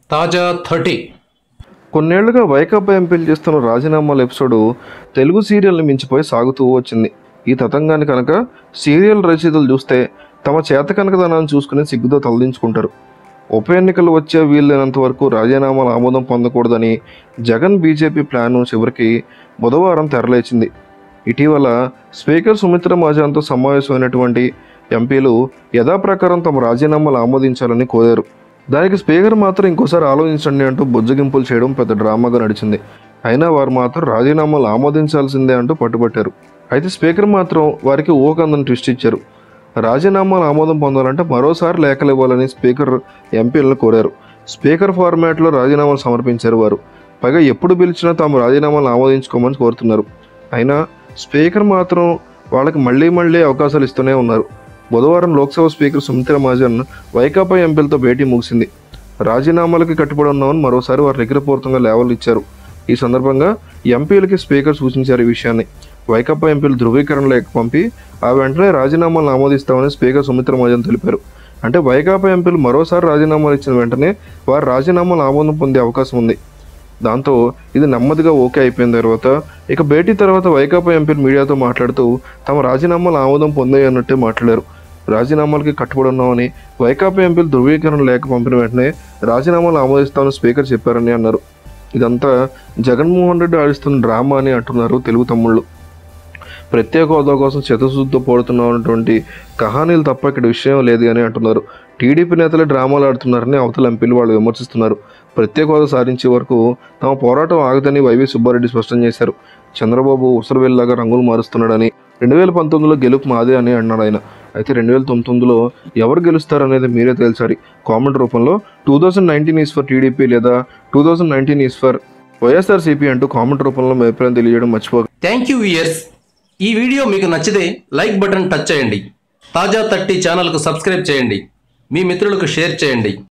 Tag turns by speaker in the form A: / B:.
A: తాజా థర్టీ
B: కొన్నేళ్లుగా వైకాపా ఎంపీలు చేస్తున్న రాజీనామాల ఎపిసోడ్ తెలుగు సీరియల్ని మించిపోయి సాగుతూ వచ్చింది ఈ తతంగాన్ని కనుక సీరియల్ రచయితలు చూస్తే తమ చేత కనకదనాన్ని చూసుకుని సిగ్గుతో తలదించుకుంటారు ఉప ఎన్నికలు వచ్చే వీలైనంత వరకు రాజీనామాల ఆమోదం పొందకూడదని జగన్ బీజేపీ ప్లాను చివరికి బుధవారం తెరలేచింది ఇటీవల స్పీకర్ సుమిత్ర మహాజన్తో సమావేశమైనటువంటి ఎంపీలు యథాప్రకారం తమ రాజీనామాలు ఆమోదించాలని కోరారు దానికి స్పీకర్ మాత్రం ఇంకోసారి ఆలోచించండి అంటూ బుజ్జగింపులు చేయడం పెద్ద డ్రామాగా నడిచింది అయినా వారు మాత్రం రాజీనామాలు ఆమోదించాల్సిందే అంటూ పట్టుబట్టారు అయితే స్పీకర్ మాత్రం వారికి ఊకందని ట్విస్ట్ ఇచ్చారు రాజీనామాలు ఆమోదం పొందాలంటే మరోసారి లేఖలు ఇవ్వాలని స్పీకర్ ఎంపీలను కోరారు స్పీకర్ ఫార్మాట్లో రాజీనామాలు సమర్పించారు వారు పైగా ఎప్పుడు పిలిచినా తాము రాజీనామాలు ఆమోదించుకోమని కోరుతున్నారు అయినా స్పీకర్ మాత్రం వాళ్ళకి మళ్ళీ మళ్ళీ అవకాశాలు ఇస్తూనే ఉన్నారు బుధవారం లోక్సభ స్పీకర్ సుమిత్ర మహాజన్ వైకాపా ఎంపీలతో భేటీ ముగిసింది రాజీనామాలకి కట్టుబడి ఉన్నామని మరోసారి వారు లిఖితపూర్వకంగా లేవలు ఇచ్చారు ఈ సందర్భంగా ఎంపీలకి స్పీకర్ సూచించారు ఈ విషయాన్ని వైకాపా ఎంపీలు ధృవీకరణ లేఖ పంపి ఆ వెంటనే రాజీనామాలను ఆమోదిస్తామని స్పీకర్ సుమిత్ర మహాజన్ తెలిపారు అంటే వైకాపా ఎంపీలు మరోసారి రాజీనామాలు ఇచ్చిన వెంటనే వారు రాజీనామాలు ఆమోదం పొందే అవకాశం ఉంది దాంతో ఇది నెమ్మదిగా ఓకే అయిపోయిన తర్వాత ఇక భేటీ తర్వాత వైకాపా ఎంపీలు మీడియాతో మాట్లాడుతూ తమ రాజీనామాలు ఆమోదం పొందాయి అన్నట్టే మాట్లాడారు రాజీనామాలకి కట్టుబడి ఉన్నామని వైకాపా ఎంపీలు ధృవీకరణ లేఖ పంపిన వెంటనే రాజీనామాలు ఆమోదిస్తామని స్పీకర్ చెప్పారని అన్నారు ఇదంతా జగన్మోహన్ రెడ్డి ఆడిస్తున్న డ్రామా అని అంటున్నారు తెలుగు తమ్ముళ్ళు ప్రత్యేక హోదా కోసం చిత్తశుద్ధితో పోడుతున్నటువంటి కహానీలు తప్ప ఇక్కడ విషయం లేదు అని అంటున్నారు టీడీపీ నేతలే డ్రామాలు ఆడుతున్నారని అవతల ఎంపీలు వాళ్ళు విమర్శిస్తున్నారు ప్రత్యేక హోదా సాధించే వరకు తమ పోరాటం ఆగదని వైవి సుబ్బారెడ్డి స్పష్టం చేశారు చంద్రబాబు ఉసరవేల్లాగా రంగులు మారుస్తున్నాడని రెండు వేల పంతొమ్మిదిలో గెలుపు మాదే అని అన్నాడు ఆయన అయితే రెండు వేల తొమ్మిదిలో ఎవరు గెలుస్తారనేది మీరే తేల్చాలి కామెంట్ రూపంలో two thousand nineteen is for TDP లేదా two thousand nineteen is for YSRCP అంటూ కామెంట్ రూపంలో మీ అభిప్రాయం తెలియజేయడం మర్చిపో
A: థ్యాంక్ యూ ఇయర్స్ ఈ వీడియో మీకు నచ్చితే లైక్ బటన్ టచ్ చేయండి తాజా థర్టీ ఛానల్కు సబ్స్క్రైబ్ చేయండి మీ మిత్రులకు షేర్ చేయండి